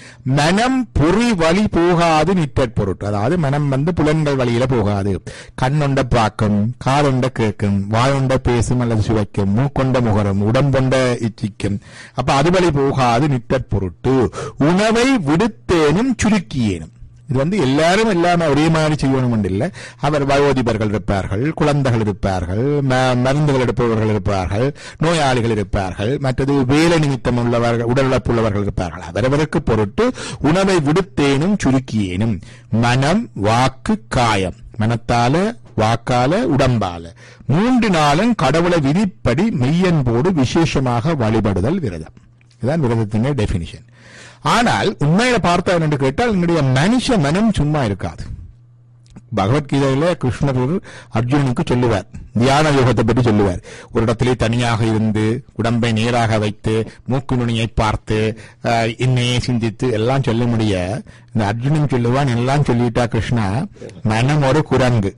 மனம் பொறி வழி போகாது நிற்றற் பொருட்டு அதாவது மனம் வந்து புலன்கள் வழியில போகாது கண்ணொண்ட பார்க்கும் காதொண்ட கேட்கும் வாயொண்ட பேசும் அல்லது சுவைக்கும் மூக்கொண்ட முகரும் உடம்பொண்ட இச்சிக்கும் அப்ப அது வழி போகாது நிற்றற் பொருட்டு உணவை விடுத்தேனும் சுருக்கியேனும் இது வந்து எல்லாரும் எல்லாமே ஒரே மாதிரி செய்யணும் இல்ல அவர் வயோதிபர்கள் இருப்பார்கள் குழந்தைகள் இருப்பார்கள் ம- மருந்துகள் எடுப்பவர்கள் இருப்பார்கள் நோயாளிகள் இருப்பார்கள் மற்றது வேலை நிமித்தம் உள்ளவர்கள் உடலிழப்பு உள்ளவர்கள் இருப்பார்கள் அவரவருக்கு பொருட்டு உணவை விடுத்தேனும் சுருக்கியேனும் மனம் வாக்கு காயம் மனத்தால வாக்கால உடம்பால மூன்று நாளும் கடவுளை விதிப்படி மெய்யன்போடு விசேஷமாக வழிபடுதல் விரதம் இதுதான் விரதத்தின் டெபினிஷன் ஆனால் உண்மையில பார்த்தா என்று கேட்டால் என்னுடைய மனுஷ மனம் சும்மா இருக்காது பகவத்கீதையில கிருஷ்ணர் அர்ஜுனனுக்கு சொல்லுவார் தியான யோகத்தை பற்றி சொல்லுவார் ஒரு இடத்திலே தனியாக இருந்து உடம்பை நேராக வைத்து மூக்கு நுனியை பார்த்து ஆஹ், என்னையே சிந்தித்து எல்லாம் சொல்ல முடிய இந்த அர்ஜுனன் சொல்லுவான் எல்லாம் சொல்லிட்டா கிருஷ்ணா மனம் ஒரு குரங்கு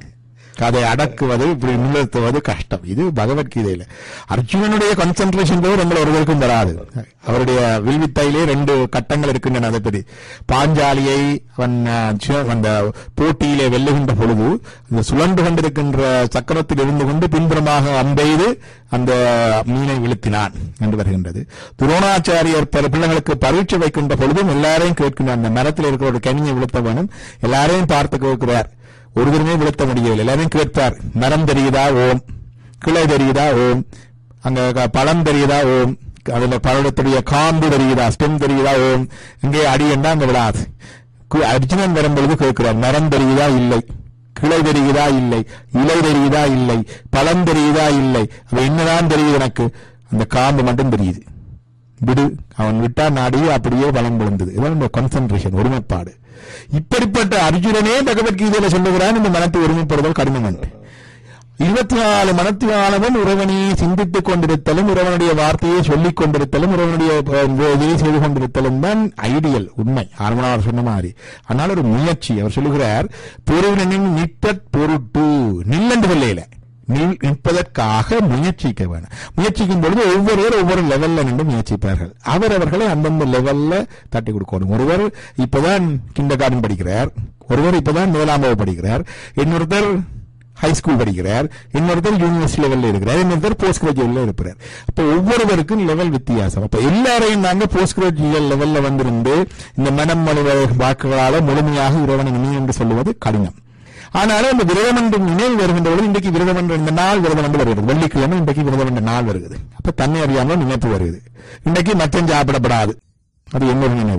அதை அடக்குவது இப்படி நிறுத்துவது கஷ்டம் இது பகவத்கீதையில அர்ஜுனனுடைய கான்சென்ட்ரேஷன் போது நம்மள ஒருவருக்கும் வராது அவருடைய வில்வித்தையிலே ரெண்டு கட்டங்கள் இருக்கின்றன அதை பற்றி பாஞ்சாலியை அவன் அஹ், சி- அந்த போட்டியிலே வெல்லுகின்ற பொழுது இந்த சுழன்று கொண்டிருக்கின்ற சக்கரத்தில் இருந்து கொண்டு பின்புறமாக அம்பெய்து அந்த மீனை வீழ்த்தினான் என்று வருகின்றது துரோணாச்சாரியர் பல பிள்ளைங்களுக்கு பரீட்சை வைக்கின்ற பொழுதும் எல்லாரையும் கேட்கின்றார் அந்த மரத்தில் இருக்கிற ஒரு கனியை விழுத்த வேணும் எல்லாரையும் பார்த்து கேட்கிறார் ஒருவருமே விழுத்த முடியவில்லை எல்லாரும் கேட்பார் மரம் தெரியுதா ஓம் கிளை தெரியுதா ஓம் அங்க க- பழம் தெரியுதா ஓம் அதுல பழத்துடைய காம்பு தெரியுதா ஸ்டெம் தெரியுதா ஓம் இங்கே அடி என்றா அங்க விடாது கு- அர்ஜுனன் வரும்பொழுது கேட்கிறார் மரம் தெரியுதா இல்லை கிளை தெரியுதா இல்லை இலை தெரியுதா இல்லை பழம் தெரியுதா இல்லை அப்ப என்னதான் தெரியுது எனக்கு அந்த காம்பு மட்டும் தெரியுது விடு அவன் விட்டா நாடி அப்படியே பலம் விழுந்தது இதான் இந்த கான்சென்ட்ரேஷன் ஒருமைப்பாடு இப்படிப்பட்ட அர்ஜுனனே பகவத்கீதையில சொல்லுகிறான் இந்த மனத்தை ஒருமைப்படுதல் கடினம் என்று இருபத்தி நாலு மனத்தினாலவும் இறைவனை சிந்தித்துக் கொண்டிருத்தலும் இறைவனுடைய வார்த்தையை சொல்லிக் கொண்டிருத்தலும் இறைவனுடைய அஹ், இதை செய்து கொண்டிருத்தலும் தான் ஐடியல் உண்மை ஆர்வனார் சொன்ன மாதிரி ஆனால் ஒரு முயற்சி அவர் சொல்லுகிறார் பொருளினின் நிற்றற் பொருட்டு நில்லென்று சொல்லையில நில்- நிற்பதற்காக முயற்சிக்க வேணும் முயற்சிக்கும் பொழுது ஒவ்வொருவர் ஒவ்வொரு லெவல்ல நின்று முயற்சிப்பார்கள் அவரவர்களை அந்தந்த லெவல்ல தட்டி கொடுக்கணும் ஒருவர் இப்பதான் கிண்டர் கார்டன் படிக்கிறார் ஒருவர் இப்பதான் முதலாம் வகுப்பு படிக்கிறார் இன்னொருத்தர் ஹை ஸ்கூல் படிக்கிறார் இன்னொருத்தர் யூனிவர்சிட்டி லெவல்ல இருக்கிறார் இன்னொருத்தர் போஸ்ட் கிராஜுவேட்ல இருக்கிறார் அப்ப ஒவ்வொருவருக்கும் லெவல் வித்தியாசம் அப்ப எல்லாரையும் நாங்க போஸ்ட் கிராஜுவேட் லெவல்ல வந்திருந்து இந்த மனம் மனித வாக்குகளால முழுமையாக இறைவனை நினை என்று சொல்லுவது கடினம் ஆனாலும் இந்த விரதம் என்று நினைவு வருகின்ற பொழுது இன்றைக்கு விரதம் என்ற இந்த நாள் விரதம் என்று வருகிறது வெள்ளிக்கிழமை இன்றைக்கு விரதம் என்ற நாள் வருகிறது அப்ப தன்னை அறியாமல் நினைப்பு வருகிறது இன்றைக்கு மச்சம் சாப்பிடப்படாது அது என்னொரு நினைவு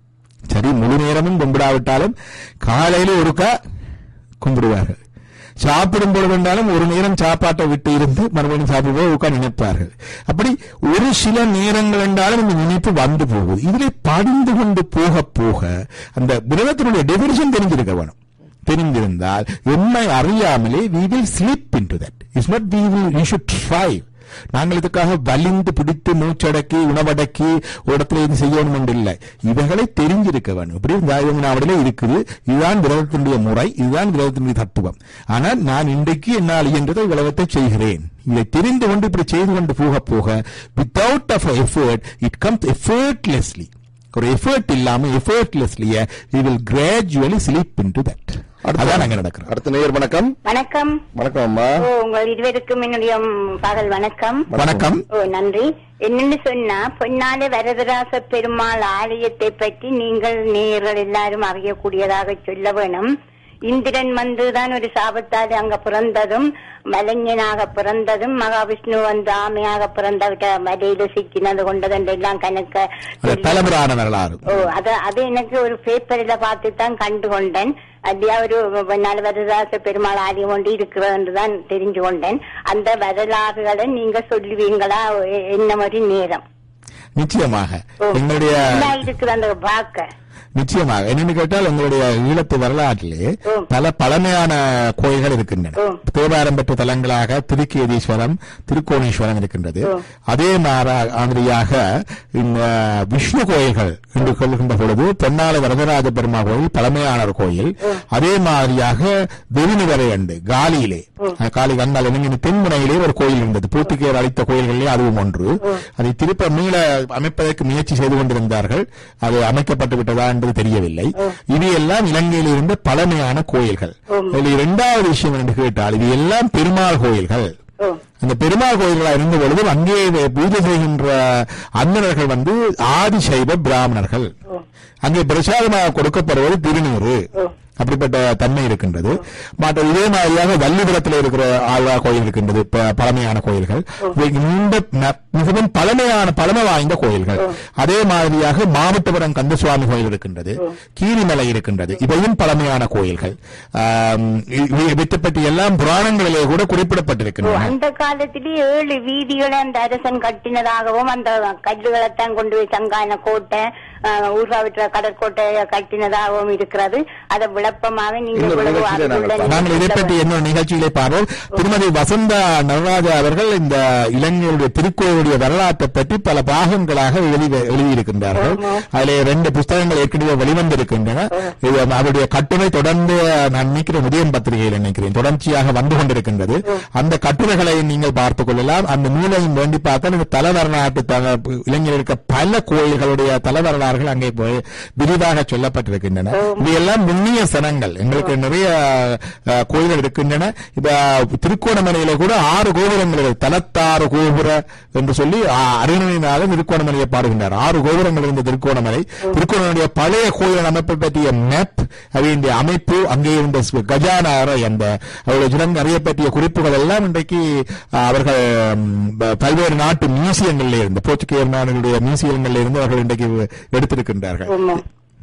சரி முழு நேரமும் கும்பிடாவிட்டாலும் காலையில ஒருக்கா கும்பிடுவார்கள் சாப்பிடும் பொழுது என்றாலும் ஒரு நேரம் சாப்பாட்டை விட்டு இருந்து மறுபடியும் சாப்பிடுவோம் உட்கார் நினைப்பார்கள் அப்படி ஒரு சில நேரங்கள் என்றாலும் இந்த நினைப்பு வந்து போகுது இதிலே படிந்து கொண்டு போக போக அந்த விரதத்தினுடைய டெபினிஷன் தெரிஞ்சிருக்க வேணும் தெரிந்திருந்தால் எம்மை அறியாமலே we will slip into that it's not we will we should try நாங்கள் இதுக்காக வலிந்து பிடித்து மூச்சடக்கி உணவடக்கி ஒரு இடத்துல இது செய்யணும் என்று இல்லை இவைகளை தெரிஞ்சிருக்க வேண்டும் இப்படி தாயவினாவிலே இருக்குது இதுதான் விரதத்தினுடைய முறை இதுதான் விரதத்தினுடைய தத்துவம் ஆனால் நான் இன்றைக்கு என்னால் இயன்றதை விரதத்தை செய்கிறேன் இதை தெரிந்து கொண்டு இப்படி செய்து கொண்டு போக போக without of effort it comes effortlessly ஒரு எஃபர்ட் இல்லாம எஃபர்ட்லெஸ்லிய we will gradually sleep in to that அதான் அங்க நடக்கிறோம் அடுத்த நேயர் வணக்கம் வணக்கம் வணக்கம் அம்மா ஓ உங்கள் இருவருக்கும் என்னுடைய ம், பகல் வணக்கம் வணக்கம் ஓ நன்றி என்னன்னு சொன்னா பொன்னால வரதராச பெருமாள் ஆலயத்தை பற்றி நீங்கள் நேயர்கள் எல்லாரும் அறியக்கூடியதாக சொல்ல வேணும் இந்திரன் வந்துதான் ஒரு சாபத்தால் அங்க பிறந்ததும் மலைஞனாக பிறந்ததும் மகாவிஷ்ணு வந்து ஆமையாக பிறந்த மலையில சிக்கினது கொண்டது எல்லாம் கணக்க அது சொல்லி- தலைமுறான வரலாறு ஓ அத அது எனக்கு ஒரு பேப்பர்ல பார்த்து தான் கண்டு கொண்டேன் அப்படியா ஒரு நாலு வரலாறு பெருமாள் ஆலயம் ஒன்று இருக்கிறது தான் தெரிஞ்சு கொண்டேன் அந்த வரலாறுகளை நீங்க சொல்லுவீங்களா எ- என்ன மாதிரி நேரம் நிச்சயமாக ஓ. எங்களுடைய என்ன இருக்குது அந்த பார்க்க நிச்சயமாக என்னன்னு கேட்டால் உங்களுடைய ஈழத்து வரலாற்றிலே ஓ. பல பழமையான கோயில்கள் இருக்கின்றன ஓ. தேவாரம் பெற்ற தலங்களாக திருக்கேதீஸ்வரம் திருக்கோணேஸ்வரம் இருக்கின்றது ஓ. அதே மாறா- மாதிரியாக இந்த விஷ்ணு கோயில்கள் என்று சொல்கின்ற பொழுது தென்னால வரதராஜ பெருமாள் கோயில் பழமையான ஒரு கோயில் அதே மாதிரியாக வெறிநிவரை அண்டு காலியிலே அஹ், காலி கண்டால் இணைங்கின தென்முனையிலே ஒரு கோயில் இருந்தது பூர்த்திகேயர் அளித்த கோயில்களிலே அதுவும் ஒன்று அதை திருப்ப மீள அமைப்பதற்கு முயற்சி செய்து கொண்டிருந்தார்கள் அது அமைக்கப்பட்டு விட்டதா என்பது தெரியவில்லை இது எல்லாம் இலங்கையில் இருந்த பழமையான கோயில்கள் இதில் இரண்டாவது விஷயம் என்று கேட்டால் இது எல்லாம் பெருமாள் கோயில்கள் ஓ அந்த பெருமாள் கோயில்களா இருந்த பொழுது அங்கே பூஜை செய்கின்ற அந்தணர்கள் வந்து ஆதிசைவ பிராமணர்கள் அங்கே பிரசாதமாக கொடுக்கப்படுவது திருநீறு அப்படிப்பட்ட தன்மை இருக்கின்றது மற்ற இதே மாதிரியாக வள்ளிபுரத்தில் இருக்கிற ஆழ்வார் கோயில் இருக்கின்றது ப- பழமையான கோயில்கள் இவை நீண்ட ந- மிகவும் பழமையான பழமை வாய்ந்த கோயில்கள் அதே மாதிரியாக மாவட்டபுரம் கந்தசுவாமி கோயில் இருக்கின்றது கீரிமலை இருக்கின்றது இவையும் பழமையான கோயில்கள் ஆம், இ- இவை- இவற்றை பற்றி எல்லாம் புராணங்களிலே கூட ஓ, குறிப்பிடப்பட்டிருக்கின்றன அந்த காலத்திலே ஏழு வீதிகளை அந்த அரசன் கட்டினதாகவும் அந்த கல்லுகளைத்தான் கொண்டு போய் சங்கான கோட்டை ஊர்காவிற்ற கடற்கோட்டை கட்டினதாகவும் இருக்கிறது அதை விளப்பமாக நீங்க இன்னொரு இவ்வளவு நிகழ்ச்சியிலே நாங்கள் அறிவுள்ள நாங்கள் இதை பற்றி நீங்கள் இன்னொரு நிகழ்ச்சியிலே பார்ப்போம் திருமதி வசந்தா நடராஜா அவர்கள் இந்த இளைஞருடைய திருக்கோயிலுடைய வரலாற்றை பற்றி பல பாகங்களாக எழுதி எழுதியிருக்கின்றார்கள் அதிலே ரெண்டு புஸ்தகங்கள் ஏற்கனவே வெளிவந்திருக்கின்றன இது அவருடைய கட்டுரை தொடர்ந்து நான் நினைக்கிறேன் உதயம் பத்திரிகையில் நினைக்கிறேன் தொடர்ச்சியாக வந்து கொண்டிருக்கின்றது அந்த கட்டுரைகளை நீங்கள் பார்த்துக் கொள்ளலாம் அந்த நூலையும் வேண்டி பார்த்தால் இந்த தல வரலாற்று தல- இளைஞர் இருக்க பல கோயில்களுடைய தல வரலாறுகள் அங்கே போய் விரிவாக சொல்லப்பட்டிருக்கின்றன இவையெல்லாம் முன்னிய சனங்கள் எங்களுக்கு நிறைய அஹ், கோயில்கள் இருக்கின்றன இப்ப திருக்கோணமலையில கூட ஆறு கோபுரங்கள் இருக்கு. தலத்தாறு கோபுர என்று சொல்லி அருணனால திருக்கோணமலையை பாடுகின்றார் ஆறு கோபுரங்கள் இருந்த திருக்கோணமலை திருக்கோணமலைய பழைய கோயில் அமைப்பை பற்றிய மேப் அவருடைய அமைப்பு அங்கே இருந்த ஸ்வ- கஜானா அறை அந்த அவருடைய ஜனங்க அறிய பற்றிய குறிப்புகள் எல்லாம் இன்றைக்கு அஹ், அவர்கள் ம், ப- பல்வேறு நாட்டு மியூசியங்கள்ல இருந்து போர்ச்சுகேயர் நாடுகளுடைய மியூசியங்கள்ல இருந்து அவர்கள் இன்றைக்கு எடுத்திருக்கின்றார்கள் ஆமா.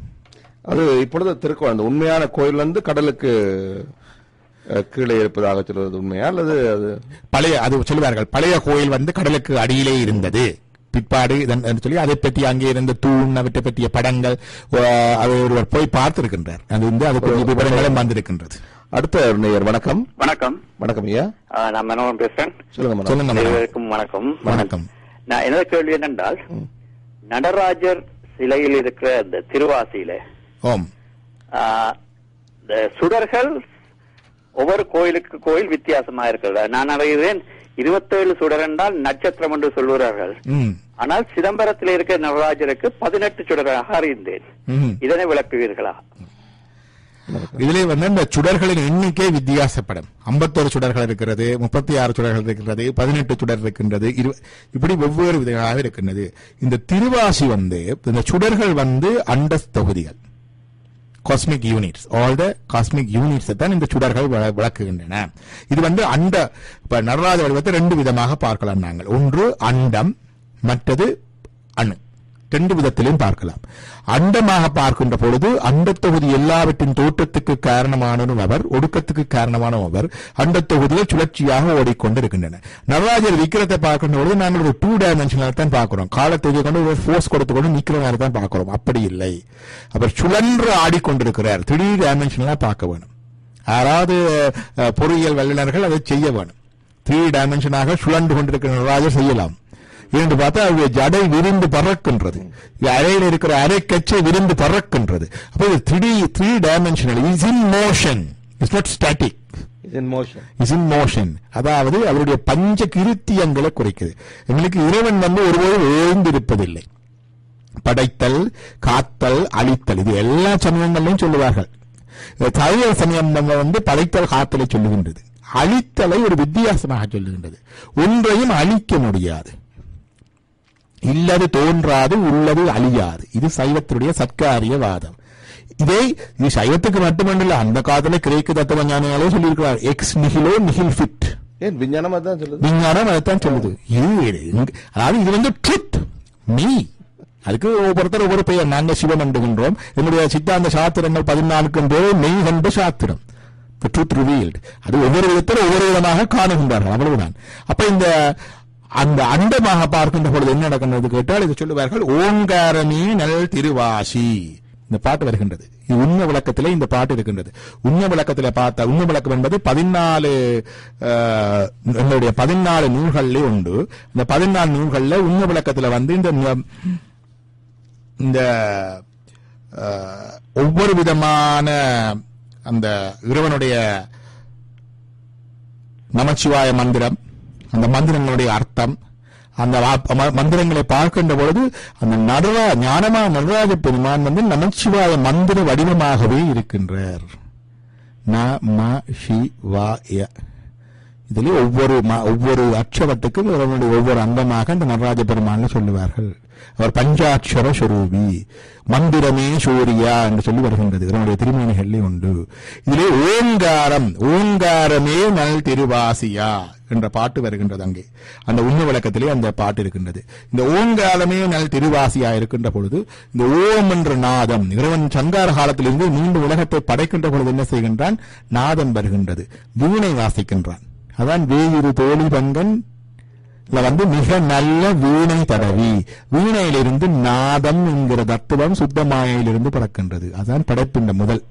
அது இப்பொழுது திருக்கோள் அந்த உண்மையான கோயில் வந்து கடலுக்கு அஹ், கீழே இருப்பதாக சொல்வது உண்மையா அல்லது அது பழைய அது சொல்லுவார்கள் பழைய கோயில் வந்து கடலுக்கு அடியிலே இருந்தது பிற்பாடு இதன் என்று சொல்லி அதை பற்றி அங்கே இருந்த தூண் அவற்றை பற்றிய படங்கள் அஹ், அதை ஒருவர் போய் பார்த்திருக்கின்றார் அது வந்து அது பற்றிய விவரங்களும் வந்திருக்கின்றது அடுத்த ஒரு நேயர் வணக்கம் வணக்கம் வணக்கம் ஐயா ஆ, நான் மனோகரன் பேசுறேன் சொல்லுங்க மேடம் சொல்லுங்க மேடம். இருவருக்கும் வணக்கம் வணக்கம் நான் என்ன கேள்வி என்னென்றால் நடராஜர் சிலையில் இருக்கிற அந்த திருவாசியில ஓம் ஆ, இந்த சுடர்கள் ஒவ்வொரு கோயிலுக்கு கோயில் வித்தியாசமா இருக்கிறதா நான் அறிகிறேன் இருபத்தேழு சுடர் என்றால் நட்சத்திரம் என்று சொல்லுகிறார்கள் ம், ஆனால் சிதம்பரத்தில் இருக்கிற நடராஜருக்கு பதினெட்டு சுடராக அறிந்தேன் ம். இதனை விளக்குவீர்களா இதிலே வந்து இந்த சுடர்களின் எண்ணிக்கை வித்தியாசப்படும் ஐம்பத்தோரு சுடர்கள் இருக்கிறது முப்பத்தி ஆறு சுடர்கள் இருக்கிறது பதினெட்டு சுடர் இருக்கின்றது இரு- இப்படி வெவ்வேறு விதங்களாக இருக்கின்றது இந்த திருவாசி வந்து இந்த சுடர்கள் வந்து அண்டஸ் தொகுதிகள் cosmic units all the cosmic units தான் இந்த சுடர்கள் விள- விளக்குகின்றன இது வந்து அண்ட இப்ப நடராஜ வடிவத்தை ரெண்டு விதமாக பார்க்கலாம் நாங்கள் ஒன்று அண்டம் மற்றது அணு ரெண்டு விதத்திலும் பார்க்கலாம் அண்டமாக பார்க்கின்ற பொழுது அண்டத் தொகுதி எல்லாவற்றின் தோற்றத்துக்கு காரணமானவரும் அவர் ஒடுக்கத்துக்கு காரணமானவரும் அவர் அண்டத் தொகுதியில் சுழற்சியாக ஓடிக்கொண்டிருக்கின்றன நடராஜர் விக்கிரத்தை பார்க்கின்ற பொழுது நாங்கள் ஒரு டூ டைமென்ஷனல் தான் பார்க்கிறோம் காலத்தை கொண்டு ஒரு ஃபோர்ஸ் கொடுத்து கொண்டு நிக்கிற மாதிரி தான் பார்க்கிறோம் அப்படி இல்லை அவர் சுழன்று ஆடிக்கொண்டிருக்கிறார் த்ரீ டைமென்ஷனலா பார்க்க வேணும் யாராவது அஹ், பொறியியல் வல்லுநர்கள் அதை செய்ய வேணும் த்ரீ டைமென்ஷனாக சுழன்று கொண்டிருக்கிற நடராஜர் செய்யலாம் என்று பார்த்தா அவருடைய ஜடை விரிந்து பறக்கின்றது அறையில் இருக்கிற அரை கச்சை விரிந்து பறக்கின்றது அப்போ இது three three dimensional is in motion is not static is in motion is in motion அதாவது அவருடைய பஞ்ச கிருத்தியங்களை குறைக்குது எங்களுக்கு இறைவன் வந்து ஒருபோதும் ஓய்ந்திருப்பதில்லை படைத்தல் காத்தல் அழித்தல் இது எல்லா சமயங்களையும் சொல்லுவார்கள் தவிர சமயம் நம்ம வந்து படைத்தல் காத்தலை சொல்லுகின்றது அழித்தலை ஒரு வித்தியாசமாக சொல்லுகின்றது ஒன்றையும் அழிக்க முடியாது இல்லது தோன்றாது உள்ளது அழியாது இது சைவத்தினுடைய சத்காரிய வாதம் இதை இது சைவத்துக்கு மட்டுமல்ல அந்த காலத்துல கிரேக்கு தத்துவ ஞானிகளே சொல்லியிருக்கிறார் எக்ஸ் நிகிலோ நிகில் ஃபிட் ஏன் விஞ்ஞானமா தான் சொல்லுது விஞ்ஞானம் அதைத்தான் சொல்லுது இது இங்க- அதாவது இது வந்து ட்ரூத் மீ அதுக்கு ஒவ்வொருத்தர் ஒவ்வொரு பெயர் நாங்கள் சிவம் அண்டுகின்றோம் என்னுடைய சித்தாந்த சாத்திரங்கள் பதினாலுக்கும் பேர் மெய் கண்ட சாத்திரம் ட்ரூத் ரிவீல்டு அது ஒவ்வொரு விதத்தில் ஒவ்வொரு விதமாக காணுகின்றார்கள் அவ்வளவுதான் அப்ப இந்த அந்த அண்டமாக பார்க்கின்ற பொழுது என்ன நடக்கின்றது கேட்டால் இது சொல்லுவார்கள் ஓங்காரமே நல் திருவாசி இந்த பாட்டு வருகின்றது இது உண்மை விளக்கத்திலே இந்த பாட்டு இருக்கின்றது உண்மை விளக்கத்திலே பார்த்தா உண்மை விளக்கம் என்பது பதினாலு அஹ், எங்களுடைய பதினாலு நூல்களிலே உண்டு இந்த பதினாலு நூல்கள்ல உண்மை விளக்கத்துல வந்து இந்த ந- இந்த அஹ், ஒவ்வொரு விதமான அந்த இறைவனுடைய நமச்சிவாய மந்திரம் அந்த மந்திரங்களுடைய அர்த்தம் அந்த வா- ம- மந்திரங்களை பார்க்கின்ற பொழுது அந்த நடரா ஞானமா நடராஜ பெருமான் வந்து நமச்சிவாய மந்திர வடிவமாகவே இருக்கின்றார் ந ம ஷி வா ய இதிலே ஒவ்வொரு ம- ஒவ்வொரு அட்சரத்துக்கும் இறைவனுடைய ஒவ்வொரு அங்கமாக இந்த நடராஜ பெருமான் சொல்லுவார்கள் அவர் பஞ்சாட்சர ஸ்வரூபி மந்திரமே சூரியா என்று சொல்லி வருகின்றது இவருடைய திருமணிகளிலே உண்டு இதிலே ஓங்காரம் ஓங்காரமே நல் திருவாசியா என்ற பாட்டு வருகின்றது அங்கே அந்த உண்மை விளக்கத்திலே அந்த பாட்டு இருக்கின்றது இந்த ஓங்காரமே நல் திருவாசியா இருக்கின்ற பொழுது இந்த ஓம் என்ற நாதம் இறைவன் சங்கார காலத்திலிருந்து மீண்டும் உலகத்தை படைக்கின்ற பொழுது என்ன செய்கின்றான் நாதம் வருகின்றது வீணை வாசிக்கின்றான் அதான் வேயிரு தோழி பங்கன் இதுல வந்து மிக நல்ல வீணை தடவி வீணையிலிருந்து நாதம் என்கிற தத்துவம் சுத்தமாயிலிருந்து பிறக்கின்றது அதான் படைப்பின் முதல்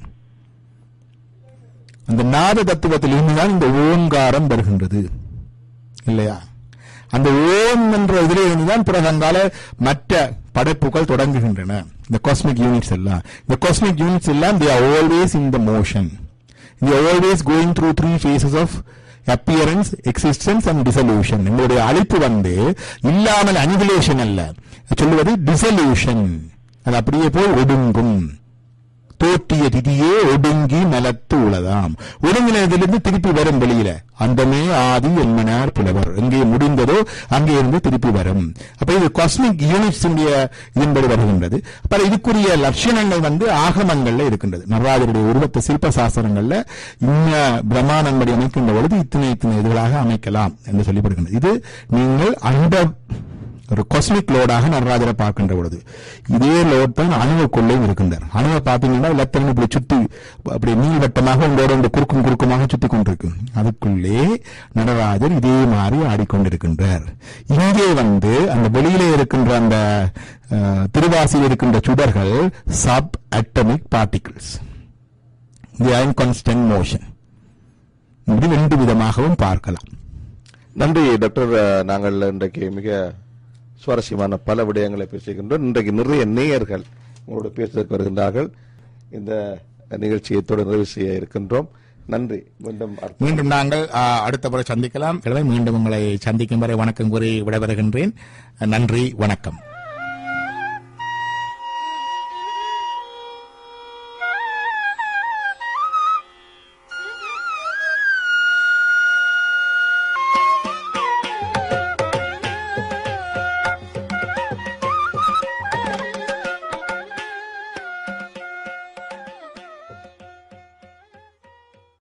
அந்த நாத தத்துவத்திலிருந்து தான் இந்த ஓங்காரம் வருகின்றது இல்லையா அந்த ஓம் என்ற இதிலே இருந்துதான் பிறகு அங்கால மற்ற படைப்புகள் தொடங்குகின்றன இந்த காஸ்மிக் யூனிட்ஸ் எல்லாம் இந்த காஸ்மிக் யூனிட்ஸ் எல்லாம் they are always in the motion they are always going through three phases of appearance existence and dissolution எங்களுடைய அழைப்பு வந்து இல்லாமல் அனிகுலேஷன் அல்ல சொல்லுவது dissolution அது அப்படியே போய் ஒடுங்கும் தோற்றிய திதியே ஒடுங்கி நலத்து உளதாம் ஒடுங்கினதிலிருந்து திருப்பி வரும் வெளியில அந்தமே ஆதி என்மனார் புலவர் எங்கே முடிந்ததோ அங்கே இருந்து திருப்பி வரும் அப்ப இது காஸ்மிக் யூனிட்ஸ் இதன்படி வருகின்றது அப்ப இதுக்குரிய லட்சணங்கள் வந்து ஆகமங்கள்ல இருக்கின்றது நடராஜருடைய உருவத்தை சிற்ப சாஸ்திரங்கள்ல இன்ன பிரம்மாண்டம்படி அமைக்கின்ற பொழுது இத்தனை இத்தனை இதுகளாக அமைக்கலாம் என்று சொல்லப்படுகின்றது இது நீங்கள் அந்த ஒரு காஸ்மிக் லோடாக நடராஜரை பார்க்கின்ற பொழுது இதே லோட் தான் அணுவுக்குள்ளேயும் இருக்கின்றார் அணுவை பார்த்தீங்கன்னா லத்தன் இப்படி சுத்தி அப்படி நீள்வட்டமாக உங்களோட இந்த குறுக்கும் குறுக்குமாக சுத்தி கொண்டிருக்கு அதுக்குள்ளே நடராஜர் இதே மாதிரி ஆடிக்கொண்டிருக்கின்றார் இங்கே வந்து அந்த வெளியிலே இருக்கின்ற அந்த அஹ், திருவாசியில் இருக்கின்ற சுடர்கள் subatomic particles they are constant motion இப்படி ரெண்டு விதமாகவும் பார்க்கலாம் நன்றி டாக்டர் அஹ், நாங்கள் இன்றைக்கு மிக சுவாரஸ்யமான பல விடயங்களை பேசுகின்றோம் இன்றைக்கு நிறைய நேயர்கள் உங்களோட பேசுவதற்கு வருகின்றார்கள் இந்த நிகழ்ச்சியை தொடர் நிறைவு செய்ய இருக்கின்றோம் நன்றி மீண்டும் அடுத்த- மீண்டும் நாங்கள் ஆ, அடுத்த முறை சந்திக்கலாம் கிழமை மீண்டும் உங்களை சந்திக்கும் வரை வணக்கம் கூறி விடைபெறுகின்றேன் நன்றி வணக்கம்